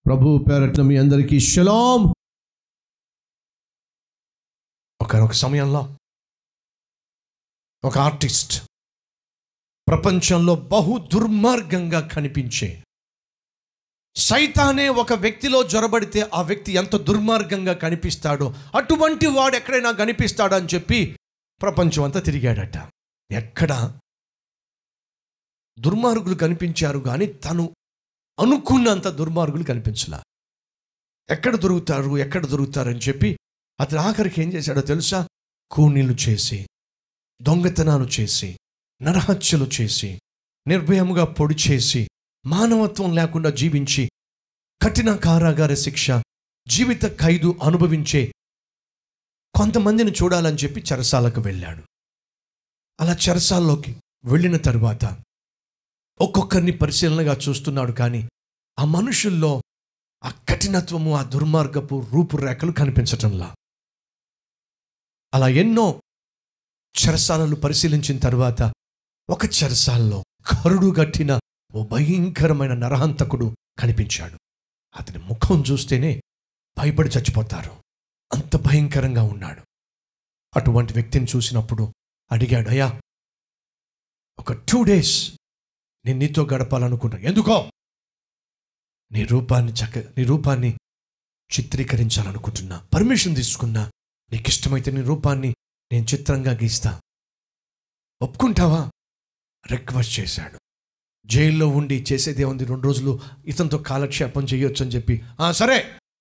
ప్రభు పేరట్ల మీ అందరికీ షలాం ఒక ఒక సమయంలో ఒక ఆర్టిస్ట్ ప్రపంచంలో బహు దుర్మార్గంగా కనిపించే సైతానే ఒక వ్యక్తిలో జొరబడితే ఆ వ్యక్తి ఎంత దుర్మార్గంగా కనిపిస్తాడో అటువంటి వాడు ఎక్కడైనా కనిపిస్తాడో అని చెప్పి ప్రపంచం అంతా తిరిగాడట ఎక్కడ దుర్మార్గులు కనిపించారు కానీ తను అనుకున్నంత దుర్మార్గులు కనిపించలా ఎక్కడ దొరుకుతారు ఎక్కడ దొరుకుతారు అని చెప్పి అతను ఆఖరికి ఏం చేశాడో తెలుసా కూనీలు చేసి దొంగతనాలు చేసి నరహత్యలు చేసి నిర్భయముగా పొడి చేసి మానవత్వం లేకుండా జీవించి కఠిన కారాగార శిక్ష జీవిత ఖైదు అనుభవించే కొంతమందిని చూడాలని చెప్పి చెరసాలకు వెళ్ళాడు అలా చెరసాల్లోకి వెళ్ళిన తరువాత ఒక్కొక్కరిని పరిశీలనగా చూస్తున్నాడు కానీ ఆ మనుషుల్లో ఆ కఠినత్వము ఆ దుర్మార్గపు రూపురేఖలు కనిపించటంలా అలా ఎన్నో చెరసాలలు పరిశీలించిన తర్వాత ఒక చెరసాల్లో కరుడు గట్టిన ఓ భయంకరమైన నరహంతకుడు కనిపించాడు అతని ముఖం చూస్తేనే భయపడి చచ్చిపోతారు అంత భయంకరంగా ఉన్నాడు అటువంటి వ్యక్తిని చూసినప్పుడు అడిగాడు అయ్యా ఒక టూ డేస్ నేను నీతో గడపాలనుకున్నా ఎందుకో నీ రూపాన్ని చక్క నీ రూపాన్ని చిత్రీకరించాలనుకుంటున్నా పర్మిషన్ తీసుకున్నా నీకు ఇష్టమైతే నీ రూపాన్ని నేను చిత్రంగా గీస్తా ఒప్పుకుంటావా రిక్వెస్ట్ చేశాడు జైల్లో ఉండి చేసేదే ఉంది రెండు రోజులు ఇతనితో కాలక్షేపం చేయొచ్చు అని చెప్పి ఆ సరే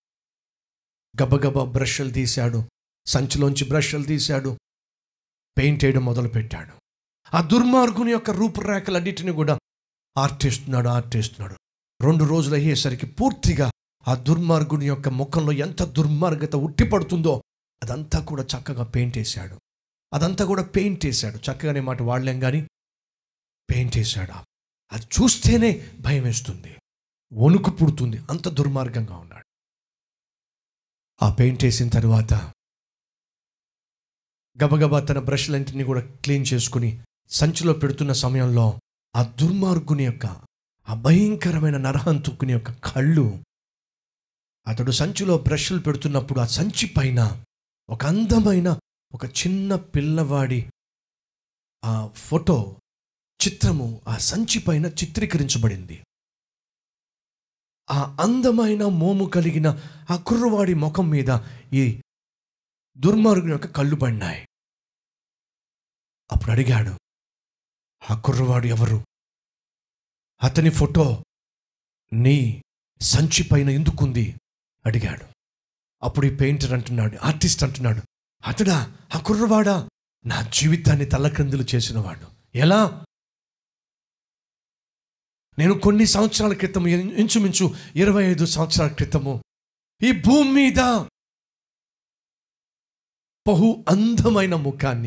గబగబా బ్రష్లు తీశాడు సంచిలోంచి బ్రష్లు తీశాడు పెయింట్ వేయడం మొదలుపెట్టాడు ఆ దుర్మార్గుని యొక్క రూపురేఖలన్నిటిని కూడా ఆర్టిస్తున్నాడు ఆర్టిస్తున్నాడు రెండు రోజులు అయ్యేసరికి పూర్తిగా ఆ దుర్మార్గుని యొక్క ముఖంలో ఎంత దుర్మార్గత ఉట్టిపడుతుందో అదంతా కూడా చక్కగా పెయింట్ వేశాడు అదంతా కూడా పెయింట్ వేశాడు చక్కగానే మాట వాడలేం కానీ పెయింట్ వేశాడు అది చూస్తేనే భయం వేస్తుంది వణుకు పుడుతుంది అంత దుర్మార్గంగా ఉన్నాడు ఆ పెయింట్ వేసిన తర్వాత గబగబా తన బ్రష్లన్నింటినీ కూడా క్లీన్ చేసుకుని సంచిలో పెడుతున్న సమయంలో ఆ దుర్మార్గుని యొక్క ఆ భయంకరమైన నరహంతుకుని యొక్క కళ్ళు అతడు సంచిలో బ్రష్లు పెడుతున్నప్పుడు ఆ సంచి పైన ఒక అందమైన ఒక చిన్న పిల్లవాడి ఆ ఫోటో చిత్రము ఆ సంచి పైన చిత్రీకరించబడింది ఆ అందమైన మోము కలిగిన ఆ కుర్రవాడి ముఖం మీద ఈ దుర్మార్గుని యొక్క కళ్ళు పడినాయి అప్పుడు అడిగాడు ఆ కుర్రవాడు ఎవరు అతని ఫోటో నీ సంచి పైన ఎందుకుంది అడిగాడు అప్పుడు ఈ పెయింటర్ అంటున్నాడు ఆర్టిస్ట్ అంటున్నాడు అతడా ఆ కుర్రవాడా నా జీవితాన్ని తల్లక్రిందులు చేసినవాడు ఎలా నేను కొన్ని సంవత్సరాల క్రితం ఇంచుమించు ఇరవై ఐదు సంవత్సరాల క్రితము ఈ భూమి మీద బహు అందమైన ముఖాన్ని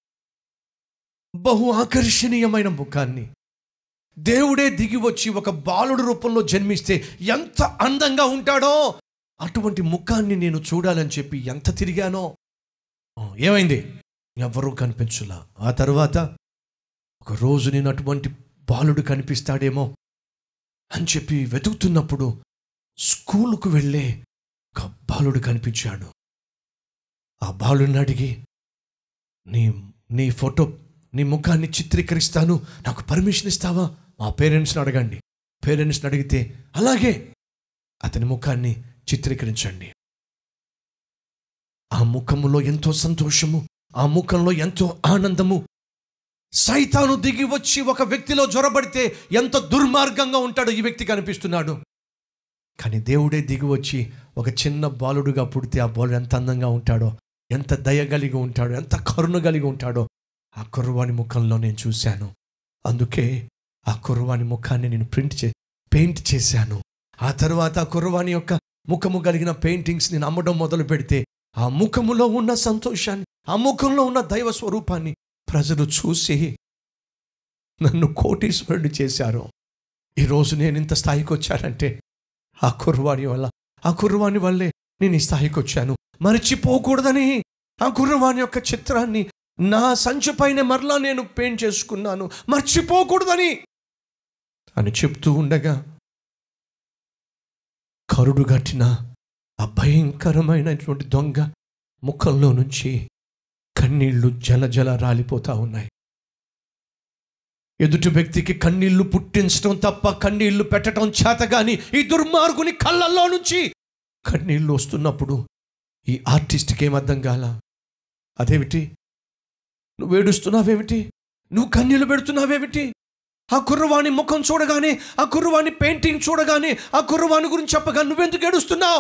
బహు ఆకర్షణీయమైన ముఖాన్ని దేవుడే దిగి వచ్చి ఒక బాలుడు రూపంలో జన్మిస్తే ఎంత అందంగా ఉంటాడో అటువంటి ముఖాన్ని నేను చూడాలని చెప్పి ఎంత తిరిగానో ఏమైంది ఎవరూ కనిపించులా ఆ తర్వాత ఒక రోజు నేను అటువంటి బాలుడు కనిపిస్తాడేమో అని చెప్పి వెతుకుతున్నప్పుడు స్కూలుకు వెళ్ళే ఒక బాలుడు కనిపించాడు ఆ బాలుడిని అడిగి నీ నీ ఫోటో నీ ముఖాన్ని చిత్రీకరిస్తాను నాకు పర్మిషన్ ఇస్తావా మా పేరెంట్స్ని అడగండి పేరెంట్స్ని అడిగితే అలాగే అతని ముఖాన్ని చిత్రీకరించండి ఆ ముఖములో ఎంతో సంతోషము ఆ ముఖంలో ఎంతో ఆనందము సైతాను దిగి వచ్చి ఒక వ్యక్తిలో జ్వరబడితే ఎంత దుర్మార్గంగా ఉంటాడో ఈ వ్యక్తి కనిపిస్తున్నాడు కానీ దేవుడే దిగి వచ్చి ఒక చిన్న బాలుడుగా పుడితే ఆ బాలుడు ఎంత అందంగా ఉంటాడో ఎంత దయ కలిగి ఉంటాడో ఎంత కరుణ కలిగి ఉంటాడో ఆ కుర్రవాని ముఖంలో నేను చూశాను అందుకే ఆ కుర్రవాని ముఖాన్ని నేను ప్రింట్ చే పెయింట్ చేశాను ఆ తర్వాత ఆ కుర్రవాని యొక్క ముఖము కలిగిన పెయింటింగ్స్ నేను అమ్మడం మొదలు పెడితే ఆ ముఖములో ఉన్న సంతోషాన్ని ఆ ముఖంలో ఉన్న దైవ స్వరూపాన్ని ప్రజలు చూసి నన్ను కోటీశ్వరుడు చేశారు ఈరోజు నేను ఇంత స్థాయికి వచ్చానంటే ఆ కుర్రవాణి వల్ల ఆ కుర్రవాణి వల్లే నేను ఈ స్థాయికి వచ్చాను మర్చిపోకూడదని ఆ కుర్రవాణి యొక్క చిత్రాన్ని నా సంచి పైన మరలా నేను పెయింట్ చేసుకున్నాను మర్చిపోకూడదని అని చెప్తూ ఉండగా కరుడు గట్టిన ఆ భయంకరమైనటువంటి దొంగ ముఖంలో నుంచి కన్నీళ్లు జల జల రాలిపోతా ఉన్నాయి ఎదుటి వ్యక్తికి కన్నీళ్లు పుట్టించడం తప్ప కన్నీళ్లు పెట్టడం చేత గాని ఈ దుర్మార్గుని కళ్ళల్లో నుంచి కన్నీళ్లు వస్తున్నప్పుడు ఈ ఆర్టిస్ట్కి ఏం అర్థం కాల అదేమిటి నువ్వు ఏడుస్తున్నావేమిటి నువ్వు కన్నీళ్లు పెడుతున్నావేమిటి ఆ కుర్రవాణి ముఖం చూడగానే ఆ కుర్రవాణి పెయింటింగ్ చూడగానే ఆ కుర్రవాణి గురించి చెప్పగా నువ్వెందుకు ఏడుస్తున్నావు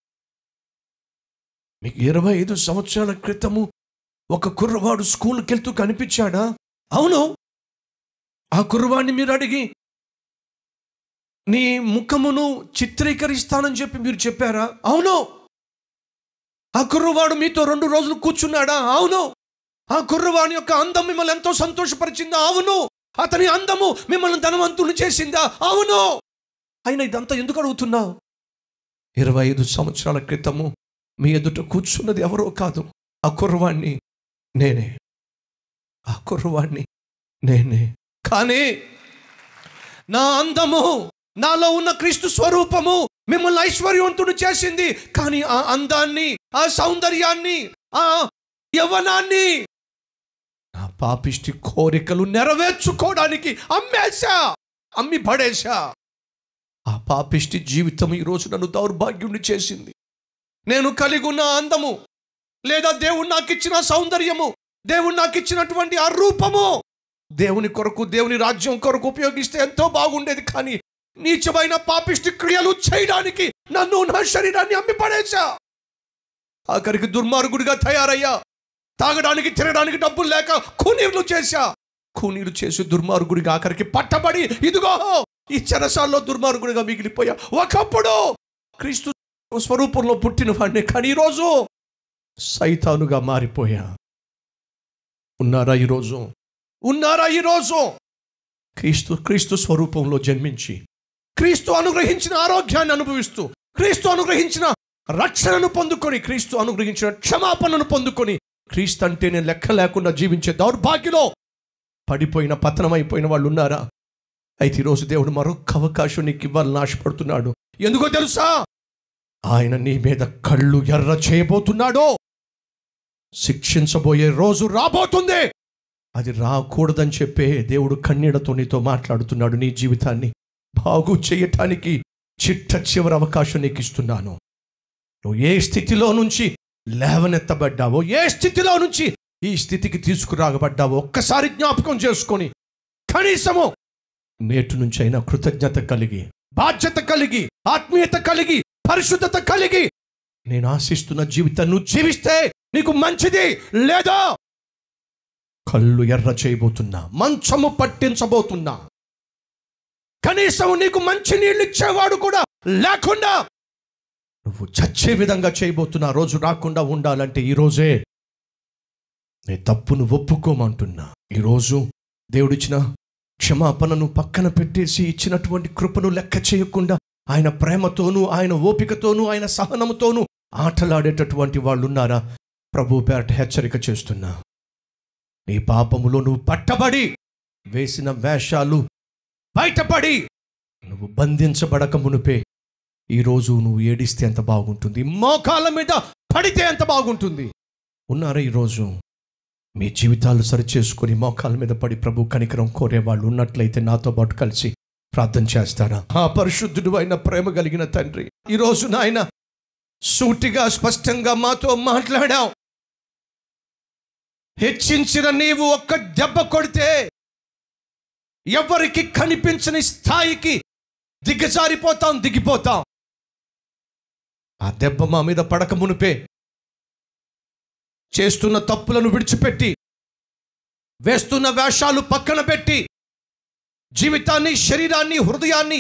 మీకు ఇరవై ఐదు సంవత్సరాల క్రితము ఒక కుర్రవాడు స్కూల్కి వెళ్తూ కనిపించాడా అవును ఆ కుర్రవాణ్ణి మీరు అడిగి నీ ముఖమును చిత్రీకరిస్తానని చెప్పి మీరు చెప్పారా అవును ఆ కుర్రవాడు మీతో రెండు రోజులు కూర్చున్నాడా అవును ఆ కుర్రవాణి యొక్క అందం మిమ్మల్ని ఎంతో సంతోషపరిచిందా అవును అతని అందము మిమ్మల్ని ధనవంతులు చేసిందా అవును అయినా ఇదంతా ఎందుకు అడుగుతున్నావు ఇరవై ఐదు సంవత్సరాల క్రితము మీ ఎదుట కూర్చున్నది ఎవరో కాదు ఆ కుర్రవాణ్ణి నేనే ఆ కుర్రవాణ్ణి నేనే కానీ నా అందము నాలో ఉన్న క్రీస్తు స్వరూపము మిమ్మల్ని ఐశ్వర్యవంతుడు చేసింది కానీ ఆ అందాన్ని ఆ సౌందర్యాన్ని ఆ యవ్వనాన్ని నా పాపిష్టి కోరికలు నెరవేర్చుకోవడానికి అమ్మేశా అమ్మి పడేశా ఆ పాపిష్టి జీవితం ఈరోజు నన్ను దౌర్భాగ్యుని చేసింది నేను కలిగి ఉన్న అందము లేదా దేవుడు నాకు ఇచ్చిన సౌందర్యము దేవుడు నాకు ఇచ్చినటువంటి ఆ రూపము దేవుని కొరకు దేవుని రాజ్యం కొరకు ఉపయోగిస్తే ఎంతో బాగుండేది కానీ నీచమైన పాపిష్టి క్రియలు చేయడానికి నన్ను నా శరీరాన్ని అమ్మి పడేశా ఆఖరికి దుర్మార్గుడిగా తయారయ్యా తాగడానికి తినడానికి డబ్బులు లేక కూనీలు చేశా కూనీలు చేసి దుర్మార్గుడిగా ఆఖరికి పట్టబడి ఇదిగో ఈ చెరసాల్లో దుర్మార్గుడిగా మిగిలిపోయా ఒకప్పుడు క్రీస్తు స్వరూపంలో పుట్టిన వాడిని కానీ ఈరోజు సైతానుగా మారిపోయా ఉన్నారా ఈరోజు ఉన్నారా ఈరోజు క్రీస్తు క్రీస్తు స్వరూపంలో జన్మించి క్రీస్తు అనుగ్రహించిన ఆరోగ్యాన్ని అనుభవిస్తూ క్రీస్తు అనుగ్రహించిన రక్షణను పొందుకొని క్రీస్తు అనుగ్రహించిన క్షమాపణను పొందుకొని క్రీస్తు అంటేనే లెక్క లేకుండా జీవించే దౌర్భాగ్యలో పడిపోయిన పతనమైపోయిన వాళ్ళు ఉన్నారా అయితే ఈరోజు దేవుడు మరొక అవకాశం నీకు ఇవ్వాలని ఆశపడుతున్నాడు ఎందుకో తెలుసా ఆయన నీ మీద కళ్ళు ఎర్ర చేయబోతున్నాడో శిక్షించబోయే రోజు రాబోతుంది అది రాకూడదని చెప్పే దేవుడు కన్నీడతో నీతో మాట్లాడుతున్నాడు నీ జీవితాన్ని బాగు చేయటానికి చిట్ట చివరి అవకాశం నీకు ఇస్తున్నాను నువ్వు ఏ స్థితిలో నుంచి లేవనెత్తబడ్డావో ఏ స్థితిలో నుంచి ఈ స్థితికి తీసుకురాగబడ్డావో ఒక్కసారి జ్ఞాపకం చేసుకొని కనీసము నేటి నుంచి అయినా కృతజ్ఞత కలిగి బాధ్యత కలిగి ఆత్మీయత కలిగి పరిశుద్ధత కలిగి నేను ఆశిస్తున్న జీవితం నువ్వు జీవిస్తే నీకు మంచిది లేదా కళ్ళు ఎర్ర చేయబోతున్నా మంచము పట్టించబోతున్నా కనీసం నీకు మంచి నీళ్ళు ఇచ్చేవాడు కూడా లేకుండా నువ్వు చచ్చే విధంగా చేయబోతున్నా రోజు రాకుండా ఉండాలంటే ఈ రోజే నీ తప్పును ఒప్పుకోమంటున్నా ఈరోజు దేవుడిచ్చిన క్షమాపణను పక్కన పెట్టేసి ఇచ్చినటువంటి కృపను లెక్క చేయకుండా ఆయన ప్రేమతోనూ ఆయన ఓపికతోనూ ఆయన సహనముతోనూ ఆటలాడేటటువంటి వాళ్ళు ఉన్నారా ప్రభు పేరట హెచ్చరిక చేస్తున్నా నీ పాపములో నువ్వు పట్టబడి వేసిన వేషాలు బయటపడి నువ్వు బంధించబడక మునుపే ఈరోజు నువ్వు ఏడిస్తే ఎంత బాగుంటుంది మోకాళ్ళ మీద పడితే ఎంత బాగుంటుంది ఉన్నారా ఈరోజు మీ జీవితాలు సరిచేసుకొని మోకాళ్ళ మీద పడి ప్రభు కనికరం కోరే వాళ్ళు ఉన్నట్లయితే నాతో పాటు కలిసి ప్రార్థన చేస్తారా ఆ పరిశుద్ధుడు అయిన ప్రేమ కలిగిన తండ్రి ఈరోజు నాయన సూటిగా స్పష్టంగా మాతో మాట్లాడావు హెచ్చించిన నీవు ఒక్క దెబ్బ కొడితే ఎవరికి కనిపించని స్థాయికి దిగజారిపోతాం దిగిపోతాం ఆ దెబ్బ మా మీద పడక మునిపే చేస్తున్న తప్పులను విడిచిపెట్టి వేస్తున్న వేషాలు పక్కన పెట్టి జీవితాన్ని శరీరాన్ని హృదయాన్ని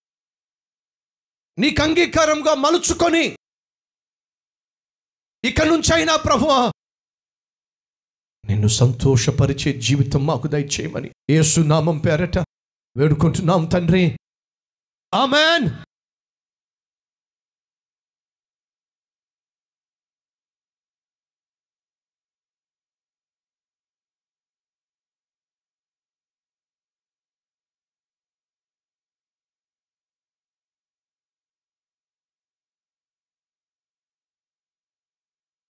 నీకు అంగీకారంగా మలుచుకొని ఇక నుంచైనా ప్రభువా నిన్ను సంతోషపరిచే జీవితం మాకు దయచేయమని యేసు నామం పేరట వేడుకుంటున్నాం తండ్రి ఆమెన్